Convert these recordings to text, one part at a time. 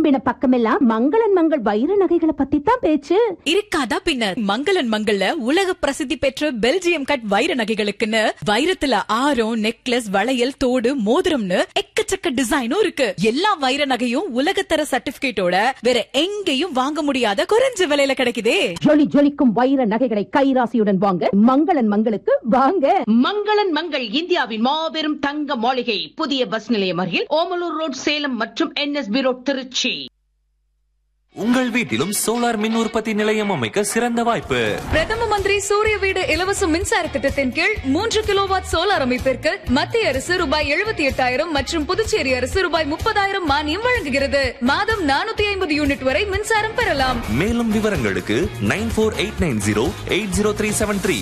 திரும்பின பக்கமெல்லாம் மங்களன் மங்கள் வைர நகைகளை பத்தி தான் பேச்சு இருக்காதா பின்ன மங்களன் மங்கள்ல உலக பிரசித்தி பெற்ற பெல்ஜியம் கட் வைர நகைகளுக்குன்னு வைரத்துல ஆரம் நெக்லஸ் வளையல் தோடு மோதிரம்னு எக்கச்சக்க டிசைனும் இருக்கு எல்லா வைர நகையும் உலகத்தர சர்டிபிகேட்டோட வேற எங்கேயும் வாங்க முடியாத குறைஞ்ச விலையில கிடைக்குதே ஜொலி ஜொலிக்கும் வைர நகைகளை கைராசியுடன் வாங்க மங்களன் மங்களுக்கு வாங்க மங்களன் மங்கள் இந்தியாவின் மாபெரும் தங்க மாளிகை புதிய பஸ் நிலையம் அருகில் ஓமலூர் ரோட் சேலம் மற்றும் என்எஸ்பி ரோட் திருச்சி உங்கள் வீட்டிலும் சோலார் மின் உற்பத்தி நிலையம் அமைக்க சிறந்த வாய்ப்பு பிரதம மந்திரி சூரிய வீடு இலவச மின்சார திட்டத்தின் கீழ் மூன்று கிலோவாட் சோலார் அமைப்பிற்கு மத்திய அரசு ரூபாய் எழுபத்தி எட்டாயிரம் மற்றும் புதுச்சேரி அரசு ரூபாய் முப்பதாயிரம் மானியம் வழங்குகிறது மாதம் நானூத்தி ஐம்பது யூனிட் வரை மின்சாரம் பெறலாம் மேலும் விவரங்களுக்கு nine four eight nine zero eight zero three seven three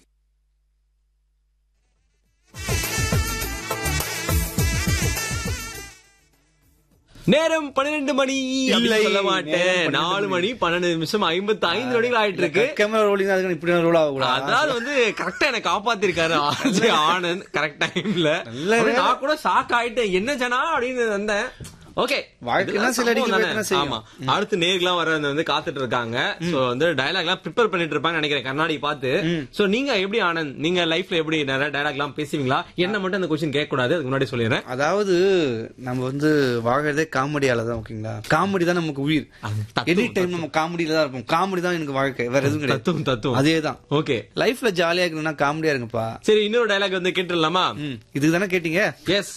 நேரம் பன்னிரெண்டு மணி அப்படி இல்லை, சொல்ல மாட்டேன் நேரம் நாலு 12 மணி பன்னெண்டு நிமிஷம் ஐம்பத்தி ஐந்து நொடிகள் ஆயிட்டு இருக்கு கேமரா ரோலிங் அதுக்கு இப்படி ரோல் ஆகக்கூடாது அதாவது வந்து கரெக்டா எனக்கு காப்பாத்திருக்காரு ஆர்ஜே ஆனந்த் கரெக்ட் டைம்ல நல்ல வேலை. நான் கூட ஷாக் ஆயிட்டேன் என்ன ஜனா அப்படின்னு வந்தேன் ஓகே வாழ்க்கைலாம் சில அடிக்கு போய்த்தானே செய்யும். ஆமா அடுத்து நேர்லாம் வர வந்து காத்துட்டு இருக்காங்க சோ வந்து டயலாக் எல்லாம் ப்ரிப்பேர் பண்ணிட்டு இருப்பாங்க நினைக்கிறேன் கண்ணாடி பார்த்து சோ நீங்க எப்படி ஆனந்த் நீங்க லைஃப்ல எப்படி நிறைய டயலாக் எல்லாம் பேசுவீங்களா என்ன மட்டும் அந்த கொஸ்டின் கேட்க கூடாது அதுக்கு முன்னாடி சொல்லிடுறேன் அதாவது நம்ம வந்து வாழ்றதே காமெடியால தான் ஓகேங்களா காமெடி தான் நமக்கு உயிர் அது தத்துவம், எனி டைம் நம்ம காமெடியில தான் இருப்போம் காமெடி தான் எனக்கு வாழ்க்கை வேற எதுவும் கிடையாது தத்துவம் தத்துவம் அதே தான் ஓகே லைஃப்ல ஜாலியா இருக்கணும்னா காமெடியா இருங்கப்பா சரி இன்னொரு டயலாக் வந்து கேட்டுடலாமா ம் இதுக்கு தானே கேட்டீங்க எஸ்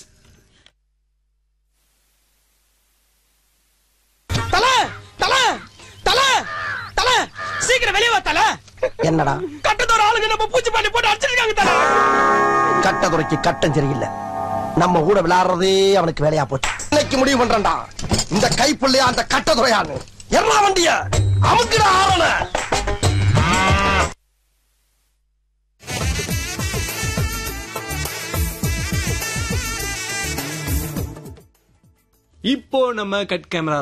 தல தல தல தல சீக்கிரம் வெளியே வா தல என்னடா கட்டத்தோட ஆளுங்க நம்ம பூச்சி பண்ணி போட்டு அடிச்சிருக்காங்க தல கட்டதுறைக்கு கட்டம் சரியில்லை நம்ம கூட விளையாடுறதே அவனுக்கு வேலையா போச்சு இன்னைக்கு முடிவு பண்றேன்டா இந்த கைப்புள்ளையா அந்த கட்டதுறையான்னு எல்லா வண்டிய அமுக்குடா ஆவன இப்போ நம்ம கட் கேமரா